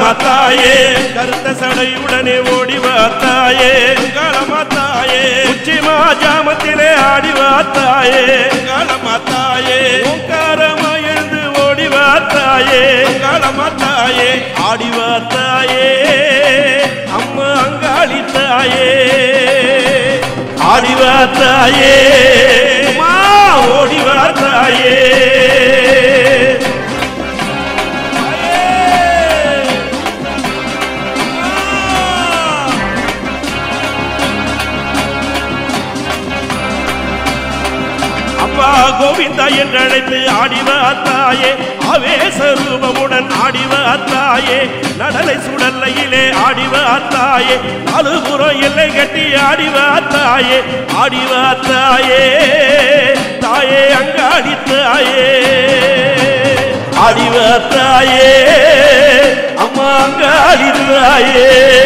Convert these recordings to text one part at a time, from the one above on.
தாயே கருத்த சடையுடனே ஓடி வா தாயே காலமா தாயே உச்சிமா ஜாமத்திலே ஆடி வா தாயே காலமா தாயே ஓங்காரமா எழுந்து ஓடி வா தாயே காலமா தாயே ஆடி வா தாயே அம்மா அங்காளி தாயே ஆடி வா தாயே அம்மா ஓடி வா தாயே அப்பா கோவிந்தா என்று அழைத்து ஆடிவா தாயே ஆவேச ரூபமுடன் ஆடிவா தாயே நடலை சுடல்லையிலே ஆடிவா தாயே நாலுபுறம் எல்லை கட்டி ஆடிவா தாயே ஆடிவா தாயே தாயே அங்காடி தாயே ஆடிவா தாயே அம்மா அங்காடி தாயே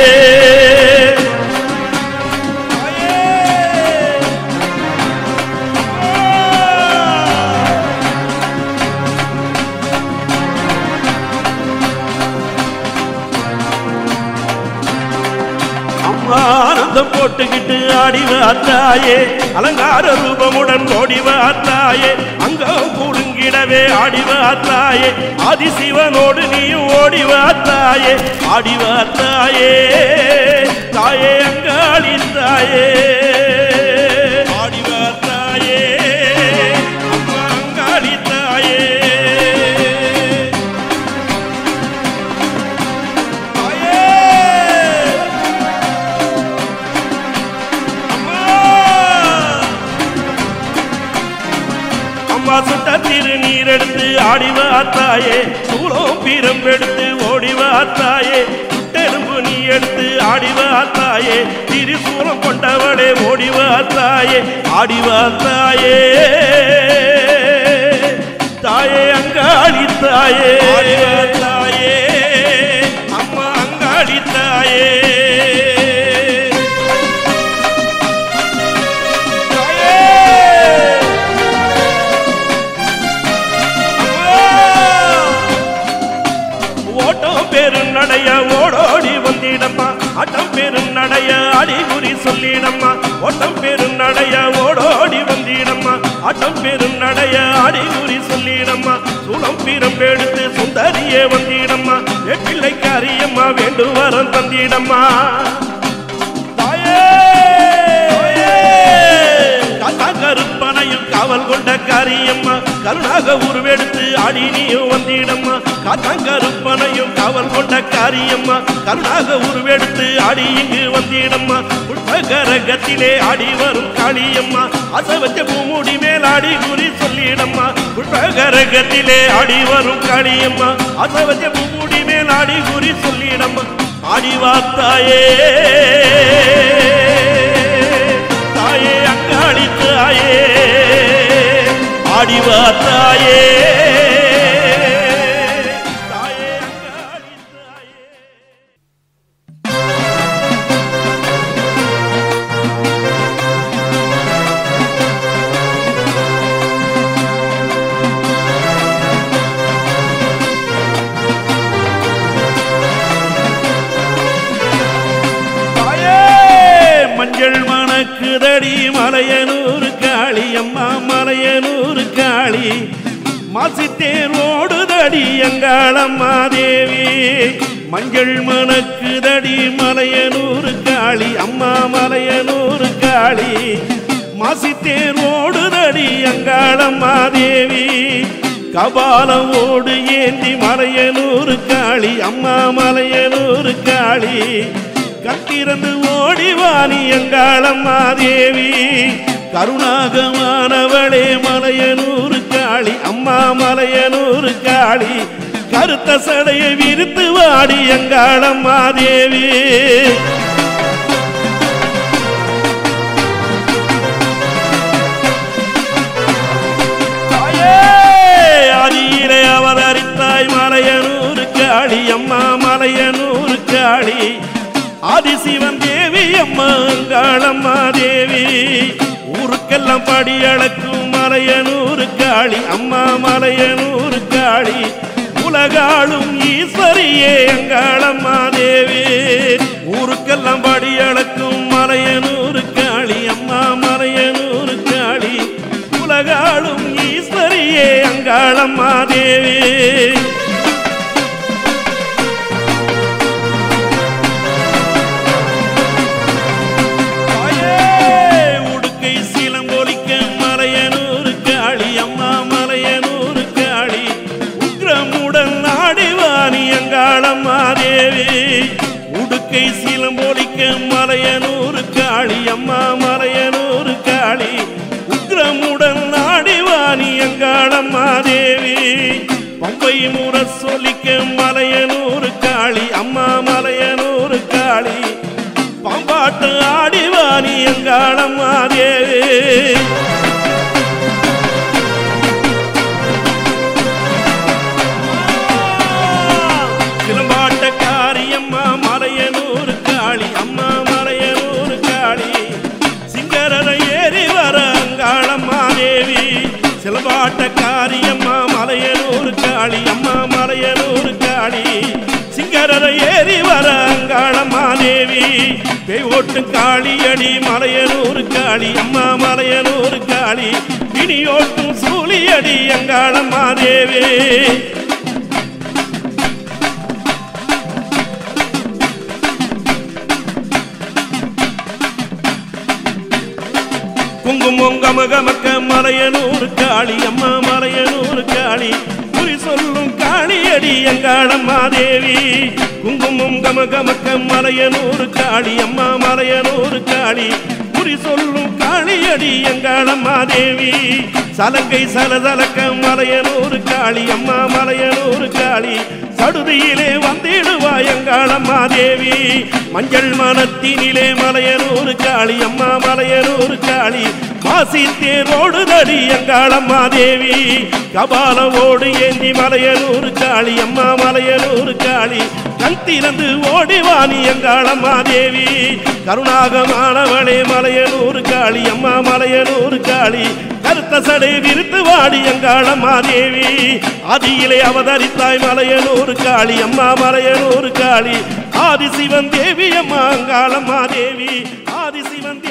அம்மா ஆனந்தம் போட்டுக்கிட்டு ஆடி வாத்தாயே அலங்கார ரூபமுடன் ஓடி வாத்தாயே அங்கம் கூடுங்கிடவே ஆடி வாத்தாயே ஆதிசிவனோடு நீயும் ஓடி வாத்தாயே ஆடி வாத்தாயே தாயே அங்காளி தாயே ஆடி வாத்தாயே அம்மா அங்காளி தாயே தாயே அம்மா சுட்ட திருநீர் எடுத்து ஆடி வாத்தாயே சூளம் பீரம் எடுத்து ஓடி வாத்தாயே தெரும்பு நீ எடுத்து ஆடி வாத்தாயே திரிசூலம் கொண்டவளே ஓடி வாத்தாயே ஆடி வாத்தாயே தாயே அங்காளி தாயே தாயே அம்மா அங்காளி தாயே தாயே ஓட்டம் பெரும் நடைய ஓடோடி வந்திடம்மா ஆட்டம் பெரும் நடைய அடிகுறி சொல்லிடம்மா ஓட்டம் பெரும் நடைய ஓடோடி வந்திடம்மா ஆட்டம் பெரும் நடைய அடிகுறி சொல்லிடம்மா சுளம் பீரம் எடுத்து சுந்தரியே வந்திடம்மா என் பிள்ளைக்கு அரியம்மா வேண்டு வரம் தந்திடம்மா தாயே காத்தா கருப்பனையும் காவல் கொண்ட காரியம்மா கருணாக உருவெடுத்து அடி நீயும் வந்திடம்மா காத்தாங்கருப்பனையும் காவல் கொண்ட காரியம்மா கருணாக உருவெடுத்து அடி இங்கு வந்திடம்மா புஷ்பகரகத்திலே ஆடி வரும் காளியம்மா அசவச்ச பூமுடி மேல் ஆடி குறி சொல்லிடம்மா புஷ்பகரகத்திலே ஆடி வரும் காளியம்மா அசவச்ச பூமுடி மேல் ஆடி குறி சொல்லிடம்மா ஆடி வாத்தாயே தாயே அங்காளி தாயே ஆடிவா தாயே தாயே அங்காளி தாயே தாயே மஞ்சள் மணக்குதடி மலையனூர் காளி அம்மா மலையனூர் காளி மாசித்தேர் ஓடுதடி எங்காளம்மா தேவி மஞ்சள் மணக்குதடி மலையனூர் காளி அம்மா மலையனூர் காளி மாசித்தேர் ஓடுதடி எங்காளம்மா தேவி கபாலம் ஓடு ஏந்தி மலையனூர் காளி அம்மா மலையனூர் காளி கத்திறந்து ஓடி வாணி எங்காளம்மா தேவி கருணாகமானவளே மலையனூர் காளி அம்மா மலையனூர் காளி கருத்த சடையை விரித்து வாடி எங்காளம்மா தேவி தாயே, ஆதியிலே அவதரித்தாய் மலையனூர் காளி அம்மா மலையனூர் காளி ஆதிசிவன் தேவி அம்மா அங்காளம்மா தேவி ஊருக்கெல்லாம் படி அளக்கும் மலையனூர் காளி அம்மா மலையனூர் காளி உல உலகாளும் ஈஸ்வரியே அங்காளம்மா தேவி ஊருக்கெல்லாம் படி அளக்கும் மலையனூரு காளி அம்மா மலையனூரு காளி உலகாளும் ஈஸ்வரியே அங்காளம்மா தேவி தாயே, உடுக்கை சீலம்பொலிக்க மலையனூரு காளி அம்மா மலையனூரு காளி உக்ரமுடன் ஆடிவாணி அங்காளம்மா தேவி உடுக்கை சீலம்பொலிக்க மலையனூரு காளி அம்மா மலையனூரு காளி உக்ரமுடன் ஆடிவாணி அங்காளம்மா தேவி பம்பை முற சொல்லிக்க மலையனூரு காளி அம்மா மலையனூரு காளி பாம்பாட்டு ஆடிவாணி எங்காளம்மா தேவி சிலம்பாட்ட காரியம்மா மலையனூர் காளி அம்மா மலையனூர் காளி சிங்கரரை ஏறி வர அங்காளம்மா தேவி சிலம்பாட்ட காரியம்மா மலையனூர் காளி அம்மா மலையனூர் காளி சிங்கரரை ஏறி வர அங்காளம்மா தேவி பேய் ஓட்டு காளியடி மலையனூர் காளி அம்மா மலையனூர் காளி இனியோட்டும் சூழியடி அங்காளம்மா தேவி குங்குமம் கமகமக்க மலையனூர் காளி அம்மா மலையனூர் காளி குறி சொல்லும் காளியடி எங்காளம்மா தேவி குங்குமம் கமகமக்க மலையனூர் காளி அம்மா மலையனூர் காளி குறி சொல்லும் காளியடி எங்காளம்மா தேவி சலங்கை சலசலக்க மலையனூர் காளி அம்மா மலையனூர் காளி சடுதியிலே வந்திடுவா எங்காளம்மா தேவி மஞ்சள் மனத்தினிலே மலையனூர் காளி அம்மா மலையனூர் காளி மாசி தேரோடு தடி எங்காளம்மா தேவி கபாலவோடு ஏந்தி மலையனூர் காளி அம்மா மலையனூர் காளி கண் திறந்து ஓடிவாணி எங்காளம்மா தேவி கருணாகமானவளே மலையனூர் காளி அம்மா மலையனூர் காளி கருத்த சடை விரித்து வாடி எங்காளம்மா தேவி ஆதியிலே அவதரித்தாய் மலையனூர் காளி அம்மா மலையனூர் காளி ஆதிசிவன் தேவி அம்மா அங்காளம்மா தேவி ஆதிசிவன்